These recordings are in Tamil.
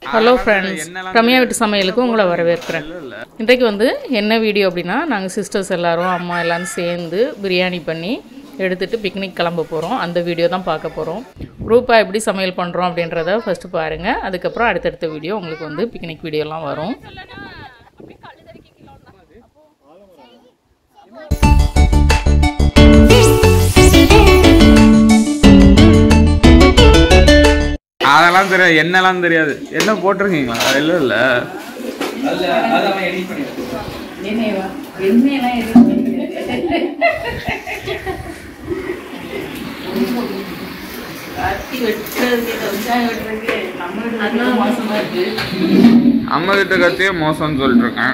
ஹலோ ஃப்ரெண்ட்ஸ் ரம்யா வீட்டு சமையலுக்கு உங்களை வரவேற்கிறேன் இன்றைக்கு வந்து என்ன வீடியோ அப்படின்னா நாங்கள் சிஸ்டர்ஸ் எல்லாரும் அம்மா எல்லாரும் சேர்ந்து பிரியாணி பண்ணி எடுத்துகிட்டு பிக்னிக் கிளம்ப போகிறோம் அந்த வீடியோ தான் பார்க்க போகிறோம் குரூப்பாக எப்படி சமையல் பண்ணுறோம் அப்படின்றத ஃபஸ்ட்டு பாருங்கள் அதுக்கப்புறம் அடுத்தடுத்த வீடியோ உங்களுக்கு வந்து பிக்னிக் வீடியோலாம் வரும் அதெல்லாம் தெரியாது என்னெல்லாம் தெரியாது என்ன போட்டிருக்கீங்களா இல்ல இல்ல அம்மா கிட்ட கத்தியே மோசம்னு சொல்லிட்டு இருக்கேன்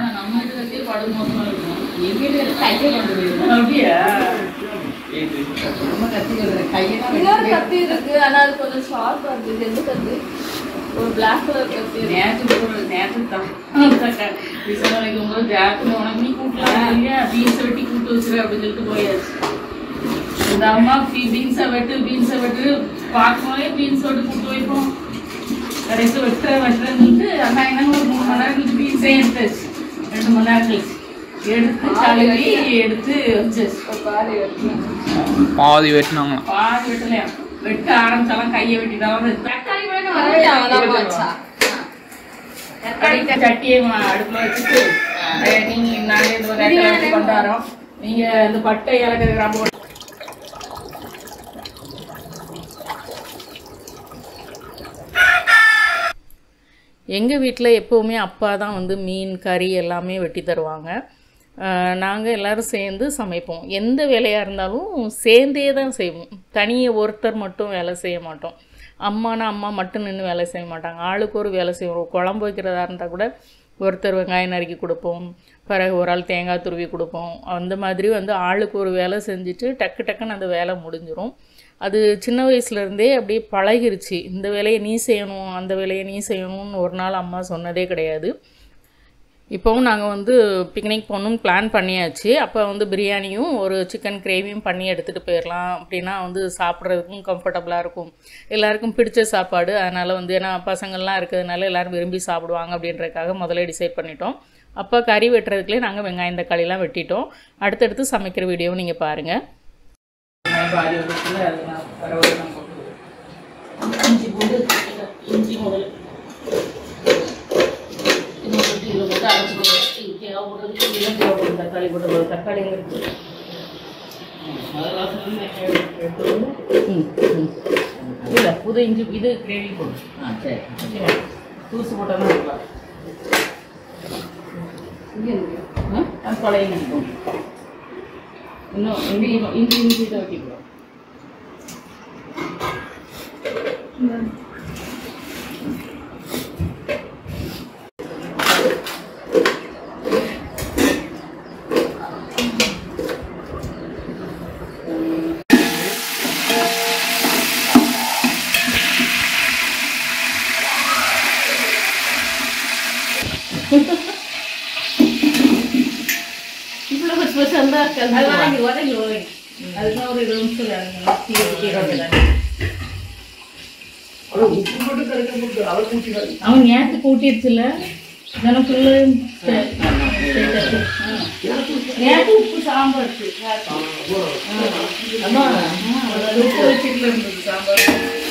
இன்னொரு கத்தி இருக்கு ஆனா அது கொஞ்சம் ஷார்ப்பா இருக்கு இது எந்த கத்தி ஒரு பிளாக் கலர் கத்தி இருக்கு. இந்த அம்மா பீன்ஸை வெட்டு பீன்ஸை வெட்டு பார்க்கும்போதே பீன்ஸ் வெட்டு கூட்டு வைப்போம் கடைசி வெட்டுற வெட்டுறேன்னு சொல்லிட்டு அண்ணா என்னன்னு ஒரு மூணு மணி நேரம் கழிச்சு பீன்ஸே எடுத்தாச்சு ரெண்டு மணி நேரம் கழிச்சு எடுத்து கழுவி எடுத்து வச்சாச்சு ஒரு பாரு எடுத்து. பாதி வெட்டினாங்களாம் பாதி வெட்டலையா வெட்ட ஆரம்பிச்சாலும் கையை வெட்டிட்டாலும் தக்காளி கூட இன்னும் மறுபடியும் வரவே அவதான் இல்லை. வச்சா. தக்காளி சட்டியை ம- அடுப்புல வச்சுட்டு அஹ் நீங்க நாங்க இந்த ஒரு இடத்துல வச்சு கொண்டாடுறோம் நீங்க இந்த பட்டை இலக்கிற கிராம்பு எங்கள் வீட்டில் எப்போவுமே அப்பா தான் வந்து மீன் கறி எல்லாமே வெட்டி தருவாங்க நாங்கள் எல்லோரும் சேர்ந்து சமைப்போம் எந்த வேலையாக இருந்தாலும் சேர்ந்தே தான் செய்வோம் தனியே ஒருத்தர் மட்டும் வேலை செய்ய மாட்டோம் அம்மானா அம்மா மட்டும் நின்று வேலை செய்ய மாட்டாங்க ஆளுக்கு ஒரு வேலை செய்வோம் குழம்பு வைக்கிறதா இருந்தால் கூட ஒருத்தர் வெங்காயம் நறுக்கி கொடுப்போம் பிறகு ஒரு ஆள் தேங்காய் துருவி கொடுப்போம் அந்த மாதிரி வந்து ஆளுக்கு ஒரு வேலை செஞ்சுட்டு டக்கு டக்குன்னு அந்த வேலை முடிஞ்சிரும் அது சின்ன வயசுலேருந்தே அப்படியே பழகிருச்சு இந்த வேலையை நீ செய்யணும் அந்த வேலையை நீ செய்யணும்னு ஒரு நாள் அம்மா சொன்னதே கிடையாது இப்போவும் நாங்கள் வந்து பிக்னிக் போகணும்னு பிளான் பண்ணியாச்சு அப்போ வந்து பிரியாணியும் ஒரு சிக்கன் கிரேவியும் பண்ணி எடுத்துகிட்டு போயிடலாம் அப்படின்னா வந்து சாப்பிட்றதுக்கும் கம்ஃபர்டபுளாக இருக்கும் எல்லாருக்கும் பிடிச்ச சாப்பாடு அதனால் வந்து ஏன்னா பசங்கள்லாம் இருக்கிறதுனால எல்லோரும் விரும்பி சாப்பிடுவாங்க அப்படின்றதுக்காக முதல்ல டிசைட் பண்ணிட்டோம் அப்போ கறி வெட்டுறதுக்குள்ளே நாங்கள் வெங்காயம் தக்காளிலாம் வெட்டிட்டோம் அடுத்தடுத்து சமைக்கிற வீடியோவும் நீங்கள் பாருங்கள் பாதி வதக்குல அது நான் பரவாயில்ல நான் போட்டுக்கிறேன். இஞ்சி பூண்டு இஞ்சி முதல் இஞ்சி போட்டு இதில் போட்டு அரைச்சிக்கணும் இது தேவை போடுறதுக்கு இதெல்லாம் தேவைப்படும் தக்காளி போட்டு தக்காளி எங்க இருக்கு அதெல்லாம் சொல்லி எடுத்து வந்து ம் ம் இல்லை புது இஞ்சி இது கிரேவி போடும் ஆ சரி புதுசு போட்டால் தான் இருக்கலாம் ஆ அது பழைய நினைக்கும் இன்னும் இஞ்சி இஞ்சி இஞ்சி இதை வைக்கிறோம் இவ்வளோ பச்சை பச்சை அந்த அது வதங்கி வதங்கி வதங்கி அதுதான் ஒரு இருபது நிமிஷம் இறங்கணும் தீ தீ அவன் நேற்று கூட்டிருச்சுல தினம் ஃபுல்லு நேற்று உப்பு சாம்பார் அம்மா உப்பு வச்சுட்டு இருந்தது சாம்பார்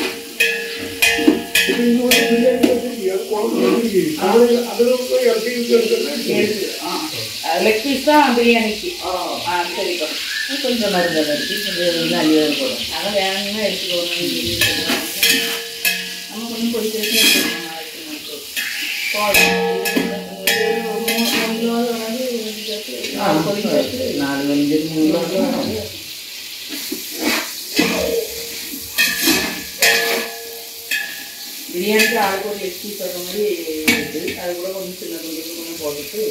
லெக் பீஸ் தான் பிரியாணிக்கு ஆ சரிப்பா கொஞ்சம் மருந்து இருக்கு கொஞ்சம் நல்ல போடும் அதை வேணும்னா எடுத்துக்கோங்க நம்ம கொஞ்சம் பொடிச்சு வச்சு நாலு மணி பிரியாணிக்கு ஆளுக்கு ஒரு எட்டு தர மாதிரி இருக்கு அது கூட கொஞ்சம் சின்ன கொஞ்சம் கொஞ்சம் போட்டுட்டு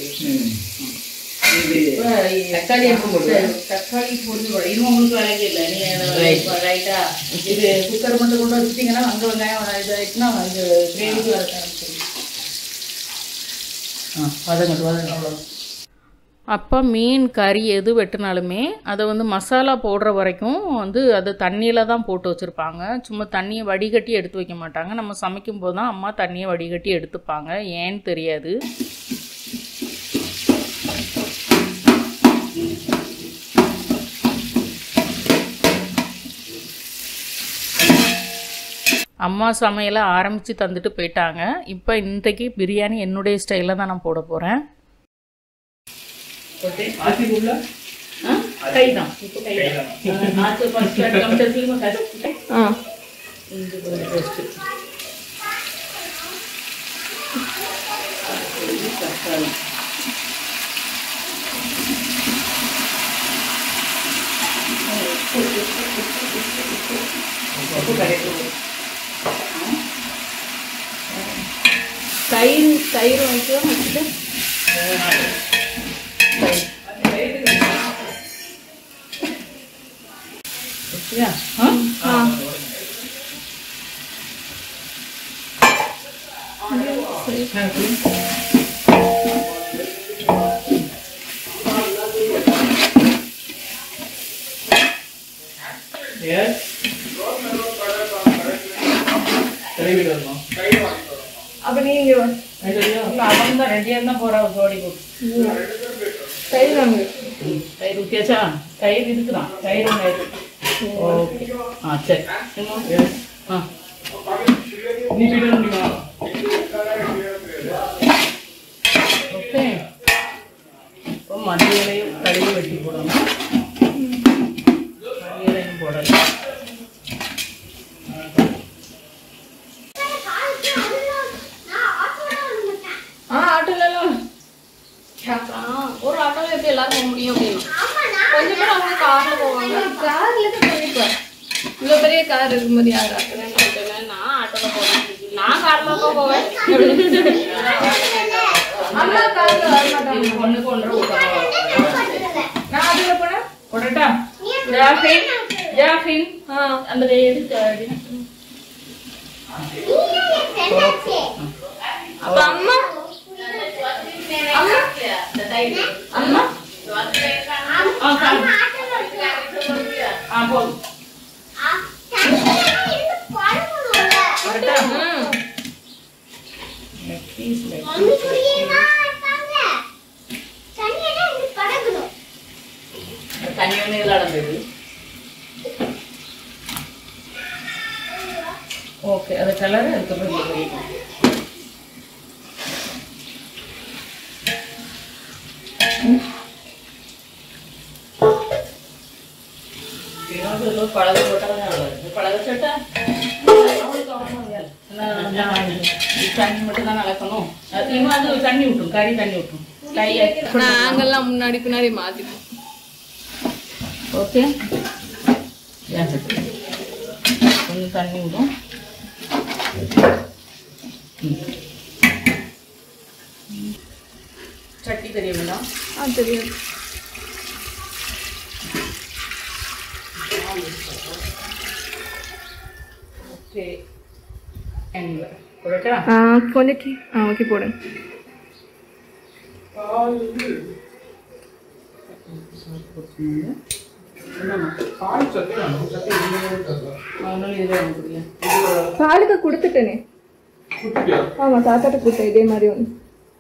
தக்காளி தக்காளி போட்டு இது உங்களுக்கு வேலைக்கு இல்லை நீங்கள் ரைட்டா இது குக்கர் மட்டும் கொண்டு வச்சுட்டீங்கன்னா அங்கே வெங்காயம் இதாகிட்டுனா இது கிரேவிக்கு வர ஆரம்பிச்சிடும் ஆ வதங்கட்டு வதங்க அவ்வளோ அப்பா மீன் கறி எது வெட்டினாலுமே அதை வந்து மசாலா போடுற வரைக்கும் வந்து அது தண்ணியில் தான் போட்டு வச்சுருப்பாங்க சும்மா தண்ணியை வடிகட்டி எடுத்து வைக்க மாட்டாங்க நம்ம சமைக்கும் போது தான் அம்மா தண்ணியை வடிகட்டி எடுத்துப்பாங்க ஏன்னு தெரியாது அம்மா சமையலை ஆரம்பித்து தந்துட்டு போயிட்டாங்க இப்போ இன்றைக்கு பிரியாணி என்னுடைய ஸ்டைலில் தான் நான் போட போகிறேன் கை தான் இப்போ கை தான் ஆச்சு ஃபஸ்ட் கம்ப்யூட்டர்லையும் கஷ்டம் ஆ இஞ்சி பூண்டு பேஸ்ட்டு தக்காளி தயிர் தயிர் வாங்கிக்கலாம் வச்சுட்டு வச்சியா ஆ அப்ப நீங்க அவன் தான் ரெடியாக தான் போகிறா ஜோடி போட்டு தயிர் வாங்க தயிர் ஊற்றியாச்சா தயிர் இருக்குதான் தயிர் ஒன்று இருக்கு ஓகே ஆ சரி இன்னும் ஆ ஓகே இப்போ மல்லியிலையும் கழுவி வெட்டி போடணும் மல்லியிலையும் போடணும் ஆ ஆட்டோல எல்லாம் ஒரு ஆட்டோல எப்படி எல்லாரும் போக முடியும் அப்படின்னு கொஞ்சம் பேர் அவங்க கார்ல போவாங்க கார்ல போயிருப்பேன் இவ்வளவு பெரிய கார் இருக்கும்போது யார் ஆட்டோல நான் ஆட்டோல போவேன் நான் கார்ல தான் போவேன் அம்மா கார்ல வர மாட்டாங்க பொண்ணுக்கு ஒன்றரை நான் அதுல போனேன் போடட்டா ஜாஃபின் ஜாஃபின் ஆ அந்த எடுத்து அடி. அப்ப அம்மா அம்மா அம்மா ஆ கால். ஆ போதும் வரட்டா ம். ப்ளீஸ் லைக் தண்ணி ஒன்று இதில் நடந்தது ஓகே அது கலர் அதுக்கப்புறம் இது பண்ணிக்கலாம் பழக போட்டால் பழக சட்டா தண்ணி மட்டும் தான் நடக்கணும் அதிகமாக அது தண்ணி விட்ரும் கறி தண்ணி விட்ரும் கையை நாங்கெல்லாம் முன்னாடி பின்னாடி மாத்திப்போம் ஓகே கொஞ்சம் தண்ணி விடும் ம். சட்டி தெரியுங்களா ஆ தெரியும் ஓகே போடட்டா ஆ கொஞ்சம் கீ ஆ ஓகே போடுங்க அதனால இதில் வாங்க முடியல பாலுக்கு கொடுத்துட்டேனே ஆமா தாத்தாட்ட கொடுத்தேன் இதே மாதிரி ஒன்று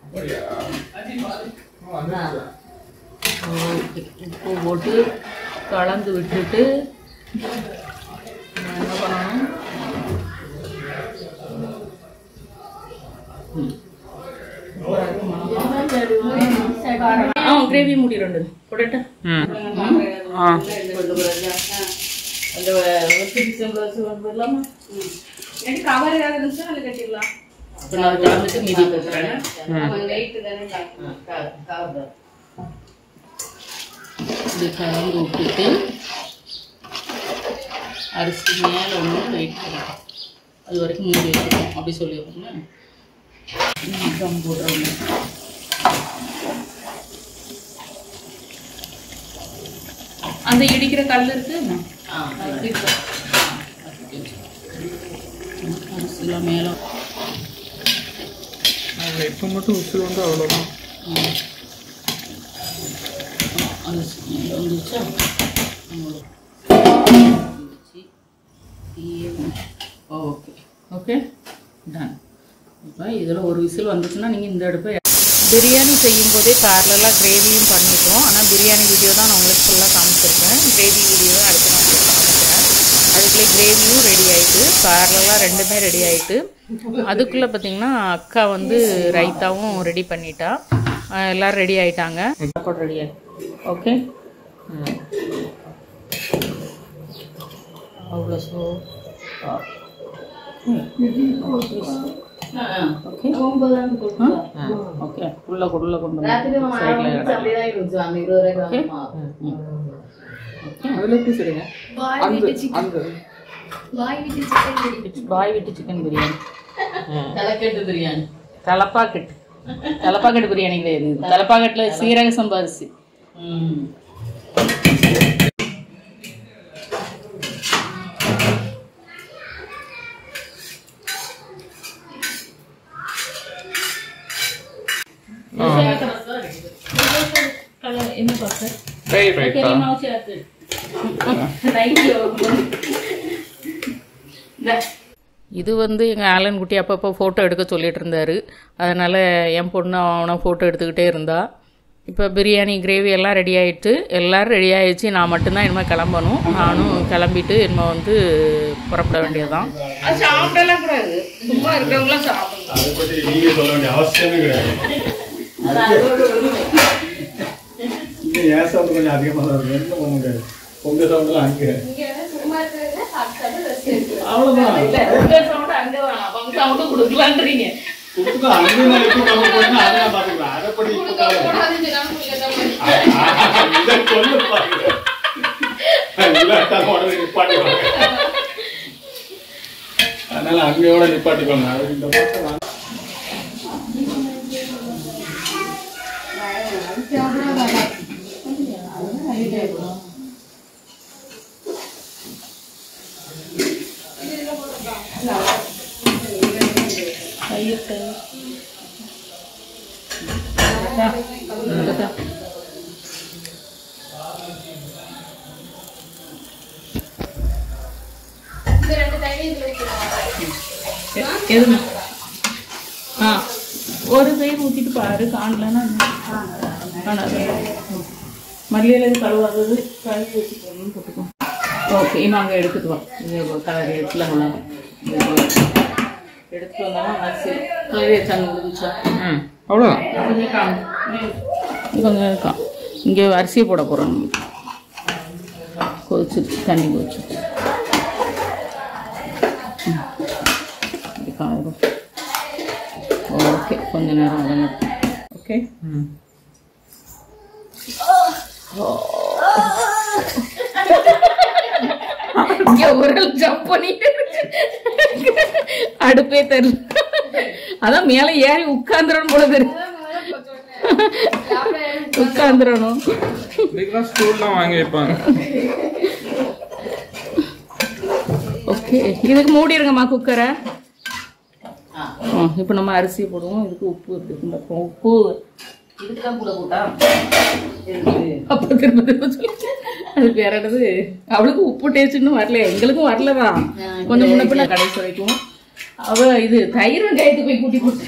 உப்பு போட்டு கலந்து விட்டுட்டு நம்ம என்ன பண்ணணும் ம். ஓரளவு மணமா- ஆ கிரேவி முடி ரெண்டு போடட்டா ம் ஆ அந்த வரலாமா எனக்கு கவர் ஏதாவது இருந்துச்சுன்னா அதில் கட்டிடலாம் இப்போ நான் கலந்துட்டு மீதி போட்டுறேன் இது கலந்து விட்டுட்டு அரிசி மேலே ஒன்று வெயிட் பண்ணணும் அது வரைக்கும் மூடி வச்சுக்கணும் அப்படி சொல்லிடுவோம்ல கம் போடுறோம் அந்த இடிக்கிற கல் இருக்கு அது இருக்கு. அரிசிலாம் மேலே இப்போ மட்டும் உசுறு வந்து அவ்வளோதான் ம். வந்துச்சா ஓகே ஓகே டன் இப்போ இதில் ஒரு விசில் வந்துச்சுன்னா நீங்கள் இந்த அடுப்பை பிரியாணி செய்யும் போதே பேரலாக கிரேவியும் பண்ணிட்டோம் ஆனால் பிரியாணி வீடியோ தான் நான் உங்களுக்கு ஃபுல்லாக காமிச்சிருக்கேன் கிரேவி வீடியோ அடுத்து நான் உங்களுக்கு காமிக்கிறேன் அதுக்குள்ளே கிரேவியும் ரெடி ஆயிட்டு பேரலாக ரெண்டுமே ரெடி ஆயிட்டு அதுக்குள்ளே பார்த்தீங்கன்னா அக்கா வந்து ரைத்தாவும் ரெடி பண்ணிட்டா அஹ் எல்லாரும் ரெடி ஆயிட்டாங்க சாப்பாடு ரெடி ஆகி ஓகே அவ்வளோ சோ ஓகே ஓகே உள்ள உள்ள கொண்டு அதில் எப்படி சொல்லுங்க பாய் விட்டு சிக்கன் பாய் விட்டு சிக்கன் பாய் விட்டு சிக்கன் பிரியாணி தலைக்கட்டு பிரியாணி தலப்பாக்கட்டு தலப்பாக்கட்டு பிரியாணி கிடையாது இது. தலப்பாக்கட்டுல சீரக சம்பா அரிசி என்ன பார்க்க ரைட் ரைட்டா இது வந்து எங்கள் ஆலன் குட்டி அப்பப்போ ஃபோட்டோ எடுக்க சொல்லிட்டு இருந்தாரு அதனால் என் பொண்ணு அவனை ஃபோட்டோ எடுத்துக்கிட்டே இருந்தா இப்போ பிரியாணி கிரேவி எல்லாம் ரெடி ஆயிட்டு எல்லோரும் ரெடி ஆயிடுச்சு நான் மட்டும்தான் இனிமேல் கிளம்பணும் நானும் கிளம்பிட்டு இனிமேல் வந்து புறப்பட வேண்டியதுதான் அது சாப்பிடலாம் கூடாது சும்மா இருக்கிறவங்களாம் சாப்பிடணும் அதை பற்றி நீங்க சொல்ல வேண்டிய அவசியமே கிடையாது இங்க ஏன் சவுண்ட் கொஞ்சம் அதிகமாக தான் இருக்கும் என்ன பண்ண முடியாது உங்க சவுண்ட்லாம் அங்கே இங்க வந்து சும்மா இருக்கிறது சாப்பிட்டு சாப்பிட்டு ரெஸ்ட் எடுக்கலாம் அவ்வளோதான் இல்லை உங்கள் சவுண்டு அங்கே வேணாம் அவங்க சவுண்டு கொடுக்கலான்றீங்க கொடுத்துக்கோ அங்கே நான் எப்படி பண்ண போறேன்னா அதை நான் பார்த்துக்கலாம் அதை பற்றி இப்போ கொடுக்க கவலை. கூடாதுன்னு சொல்லாம சொல்லிடுற மாதிரி. இதை சொல்லு பாருங்க இல்லாட்டா உடனே நிப்பாட்டுவாங்க அதனால அங்கேயோட நிப்பாட்டிக்கோங்க அது இந்த பக்கம் வாங்க. தயிர் தயிர் இந்த ரெண்டு தண்ணி இதுல வைக்கலாம் எதுமா ஆ ஒரு தயிர் ஊற்றிட்டு பாரு காணலன்னா காணாது மல்லியில் இது கழுவாதது கழுவி வச்சுக்கணும்னு போட்டுக்கோ ஓகே இன்னும் அங்கே எடுத்துட்டு வா இது கலர் எடுத்துல உள்ளாங்க எடுத்துட்டு வந்தாலும் அரிசி கலரி வச்சாங்க முடிஞ்சா ம் அவ்வளோதான் கொஞ்சம் காணும் இது கொஞ்சம் இருக்கான் இங்கே அரிசி போட போகிறோம் கொதிச்சு தண்ணி கொதிச்சு ஓகே கொஞ்ச நேரம் அதங்க ஓகே ம் இங்கே ஒரு ஜம்ப் பண்ணிட்டு அடுப்பே தெரியல அதான் மேலே ஏறி உட்காந்துடணும் போல தெரியும் உட்காந்துடணும் இதுக்கெல்லாம் ஸ்டூல்லாம் வாங்கி வைப்பாங்க ஓகே இதுக்கு மூடிடுங்கம்மா குக்கரை ஆ இப்போ நம்ம அரிசி போடுவோம் இதுக்கு உப்பு இருக்கு பார்ப்போம் உப்பு இதுக்கு தான் கூட போட்டா அப்போ திரும்ப திரும்ப சொல்லு. அது வேற என்னது அவளுக்கு உப்பு டேஸ்ட் இன்னும் வரல எங்களுக்கும் வரலதான் கொஞ்சம் முன்ன பின்ன கடைசி வரைக்கும் அவ இது தயிர் வெங்காயத்துக்கு போய் கூட்டி போட்டு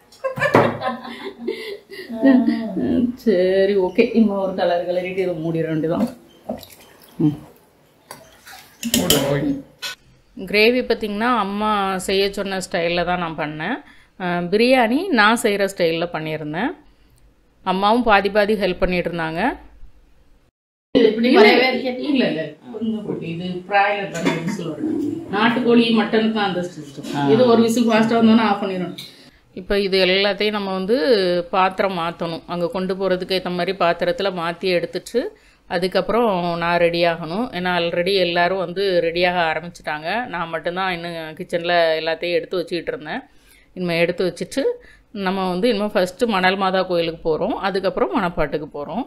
சரி ஓகே இன்னும் ஒரு கலர் கலரிட்டு இதை மூடிட வேண்டியதான் ம் மூடு, போய். கிரேவி பார்த்திங்கன்னா அம்மா செய்ய சொன்ன ஸ்டைலில் தான் நான் பண்ணேன் அஹ் பிரியாணி நான் செய்கிற ஸ்டைலில் பண்ணியிருந்தேன் அம்மாவும் பாதி பாதி ஹெல்ப் பண்ணிட்டு இருந்தாங்க இல்லை இல்லை கொஞ்சம் போட்டு இது ப்ராய்லர் பண்ண விசில் வரும் நாட்டுக்கோழி மட்டன் தான் அந்த சிஸ்டம் இது ஒரு விசில் ஃபாஸ்ட்டாக வந்தோன்னா ஆஃப் பண்ணிடணும் இப்போ இது எல்லாத்தையும் நம்ம வந்து பாத்திரம் மாற்றணும் அங்கே கொண்டு போகிறதுக்கு ஏற்ற மாதிரி பாத்திரத்தில் மாற்றி எடுத்துட்டு அதுக்கப்புறம் நான் ரெடி ஆகணும் ஏன்னா ஆல்ரெடி எல்லாரும் வந்து ரெடியாக ஆரம்பிச்சிட்டாங்க நான் மட்டும்தான் இன்னும் கிச்சனில் எல்லாத்தையும் எடுத்து வச்சுக்கிட்டு இருந்தேன் இனிமேல் எடுத்து வச்சுட்டு நம்ம வந்து இனிமேல் ஃபஸ்ட்டு மணல் மாதா கோயிலுக்கு போகிறோம் அதுக்கப்புறம் மணப்பாட்டுக்கு போகிறோம்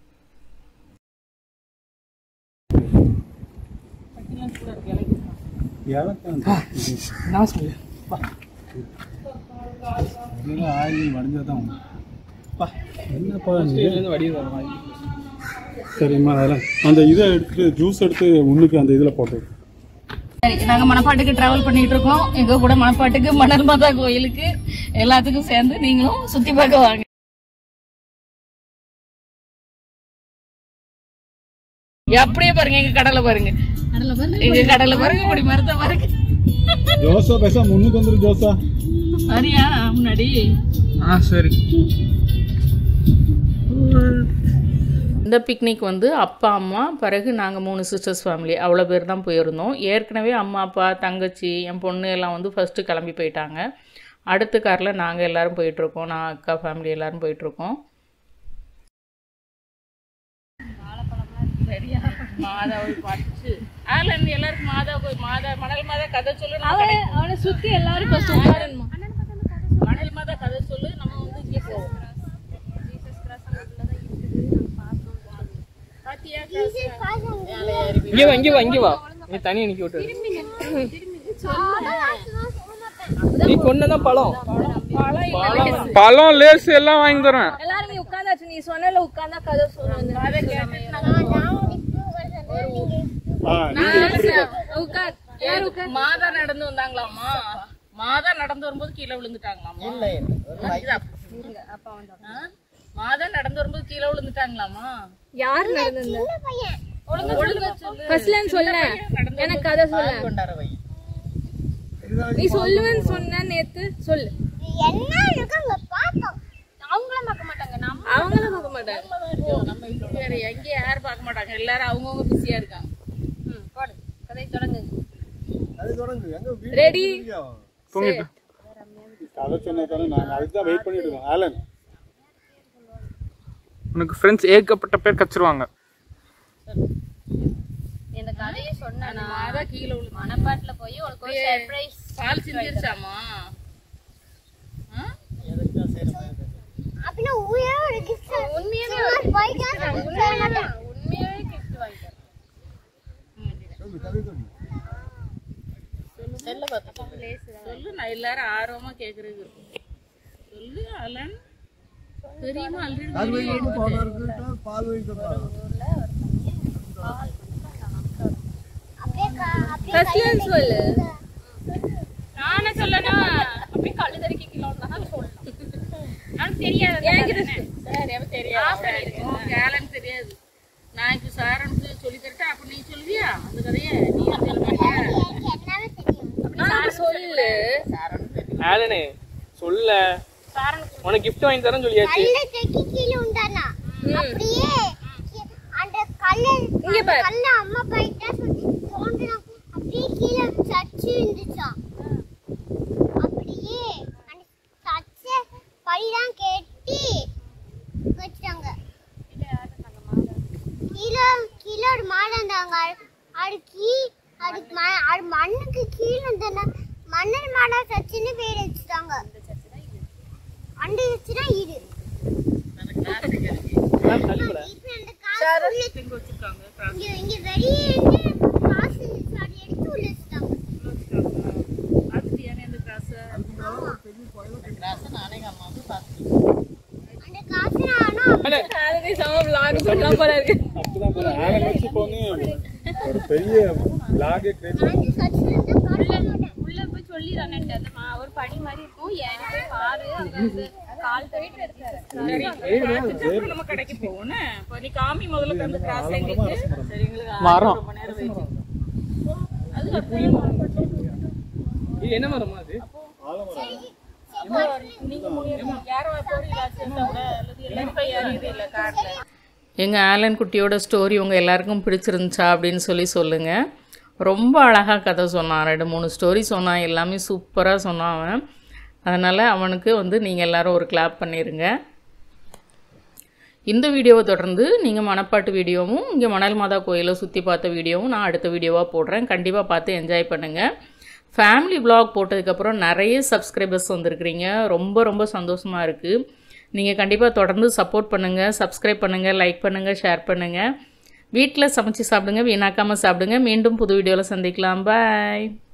நான் சொல்லு ஆயில் வடிஞ்சா தான் என்னப்பா இதுலேருந்து வடிவு வரும் சரிம்மா அதெல்லாம் அந்த இதை எடுத்து ஜூஸ் எடுத்து முன்னுக்கு அந்த இதில் போட்டு சரி நாங்க மணப்பாட்டுக்கு டிராவல் பண்ணிட்டு இருக்கோம் எங்க கூட மணப்பாட்டுக்கு மணல் மாதா கோயிலுக்கு எல்லாத்துக்கும் சேர்ந்து நீங்களும் சுத்தி பார்க்க வாங்க அப்படியே பாருங்க எங்க கடலை பாருங்க எங்க கடலை பாருங்க இப்படி மரத்தை பாருங்க ஜோசா பேசா முன்னுக்கு வந்துரு ஜோசா சரியா முன்னாடி ஆ சரி இந்த பிக்னிக் வந்து அப்பா அம்மா பிறகு நாங்கள் மூணு சிஸ்டர்ஸ் ஃபேமிலி அவ்வளோ பேர் தான் போயிருந்தோம் ஏற்கனவே அம்மா அப்பா தங்கச்சி என் பொண்ணு எல்லாம் வந்து ஃபஸ்ட்டு கிளம்பி போயிட்டாங்க அடுத்த காரில் நாங்கள் எல்லோரும் போயிட்டுருக்கோம் நான் அக்கா ஃபேமிலி எல்லோரும் போயிட்டுருக்கோம் சரியா மாதாவை பார்த்து அதில் எல்லாருக்கும் மாதா போய் மாதா மணல் மாதா கதை சொல்லு நான் அவனை அவனை சுத்தி எல்லாரும் ஃபர்ஸ்ட் உட்காரணுமா மணல் மாதா கதை சொல்லு நம்ம வந்து இங்கே போவோம் பாத்தியா இங்கே வா இங்கே வா இங்கே வா நீ தனியாக நிற்க விட்டு நீ கொண்டதான் பழம் பழம் லேஸ் எல்லாம் வாங்கி தரேன் எல்லாரும் நீ உட்கார்ந்தாச்சு நீ சொன்னல உட்கார்ந்தா கதை சொல்லுவாங்க உட்கார் யார் உட்கார் மாதா நடந்து வந்தாங்களாமா மாதா நடந்து வரும்போது கீழே விழுந்துட்டாங்களாமா ஆ? மாதா நடந்து வரும்போது கீழே விழுந்துட்டாங்களாமா யார் நடந்தது ஃபர்ஸ்ட்ல சொல்ல எனக்கு கதை சொல்ல நீ சொல்லுவேன்னு சொன்ன நேத்து சொல்லு அவங்களும் பார்க்க மாட்டாங்க அவங்களும் பார்க்க மாட்டாங்க நம்ம வீட்டுல வேற எங்க யாரும் பார்க்க மாட்டாங்க எல்லாரும் அவங்கவுங்க பிஸியா இருக்காங்க கதை தொடங்கு ரெடி கதை சொன்னா தானே நாங்கள் அதுக்கு தான் வெயிட் பண்ணிட்டு இருக்கோம் ஆலன் உனக்கு ஃப்ரெண்ட்ஸ் ஏகப்பட்ட பேர் கச்சிருவாங்க இந்த கதையை சொன்னா மாதா கீழே விழுந்து மனப்பாட்டுல போய் உனக்கு ஒரு சர்ப்ரைஸ் பால் சிந்திருச்சாமா உண்மையாவே உண்மையாவே கிஃப்ட் வாங்கிட்டேன் சொல்லு நான் எல்லாரும் ஆர்வமா கேக்குறது சொல்லு அலன் தெரியுமா ஆல்ரெடி ஃபர்ஸ்ட்ல சொல்லு நானே சொல்லனா அப்படியே கல்லு தறிக்க கிலோ தான் சொல்லலாம் எனக்கு தெரியாது சரி அப்ப தெரியாது ஓகே ஆலன் தெரியாது நான் இப்போ சாரனுக்கு சொல்லி தரட்டா அப்ப நீ சொல்லுவியா அந்த கதையை நீ சொல்ல மாட்டியா சொல்லு ஆலனே சொல்ல உனக்கு கிஃப்ட் வாங்கி தரேன்னு சொல்லியாச்சு கல்லை தூக்கி கீழே உண்டானா அப்படியே கீ- அந்த கல்லை இங்க பாரு. கல்லை அம்மா போயிட்டா சொல்லி தோண்டினா அப்படியே கீழே சச்சு இருந்துச்சாம் அப்படியே அந்த சச்ச பழிதான் கெட்டி வச்சிட்டாங்க கீழே கீழே ஒரு மாடு இருந்தாங்க அது கீ அது ம- அது மண்ணுக்கு கீழே இருந்தன மண்ணல் மாடா சச்சுன்னு பேர் வச்சுட்டாங்க அந்த வச்சுதான் இது இப்ப அந்த காசு உள்ள- இங்க இங்க வெளியே இருந்து காசு இருந்துச்சு அதை எடுத்து உள்ள வச்சுட்டாங்க பார்த்துட்டியானே அந்த காசை அந்த காசு நான் ஆனா அதுவே சம vlog பண்ணலாம் போல இருக்கு அப்படிதான் போறேன் ஆலன் வச்சு இப்போ வந்து ஒரு பெரிய லாகே கிரியேட் அந்த சச்சு இருந்தா காட்ட மாட்டேன் உள்ள போய் சொல்லி தானே அந்த மா- ஒரு படி மாதிரி இருக்கும் ஏன் போய் பாரு அங்க வந்து கால் தவிட்டு எடுத்தாரு சரி பார்த்துட்டு அப்புறம் நம்ம கடைக்கு போவோம்னே இப்போ நீ காமி முதல்ல அந்த கிராஸ் எங்களுக்கு சரி எங்களுக்கு மரம். ரொம்ப நேரம் வெயிட் இது என்ன மரமா அது எங்கள் ஆலன் குட்டியோட ஸ்டோரி உங்கள் எல்லாருக்கும் பிடிச்சிருந்துச்சா அப்படின்னு சொல்லி சொல்லுங்கள் ரொம்ப அழகாக கதை சொன்னான் ரெண்டு மூணு ஸ்டோரி சொன்னான் எல்லாமே சூப்பராக சொன்னான் அவன் அதனால் அவனுக்கு வந்து நீங்கள் எல்லாரும் ஒரு கிளாப் பண்ணிடுங்க இந்த வீடியோவை தொடர்ந்து நீங்கள் மணப்பாட்டு வீடியோவும் இங்கே மணல் மாதா கோயிலை சுற்றி பார்த்த வீடியோவும் நான் அடுத்த வீடியோவாக போடுறேன் கண்டிப்பாக பார்த்து என்ஜாய் பண்ணுங்கள் ஃபேமிலி vlog போட்டதுக்கப்புறம் நிறைய சப்ஸ்கிரைபர்ஸ் வந்திருக்கிறீங்க ரொம்ப ரொம்ப சந்தோஷமாக இருக்குது நீங்கள் கண்டிப்பாக தொடர்ந்து சப்போர்ட் பண்ணுங்கள் சப்ஸ்கிரைப் பண்ணுங்கள் லைக் பண்ணுங்கள் ஷேர் பண்ணுங்கள் வீட்டில் சமைச்சு சாப்பிடுங்க வீணாக்காமல் சாப்பிடுங்க மீண்டும் புது வீடியோவில் சந்திக்கலாம் பாய்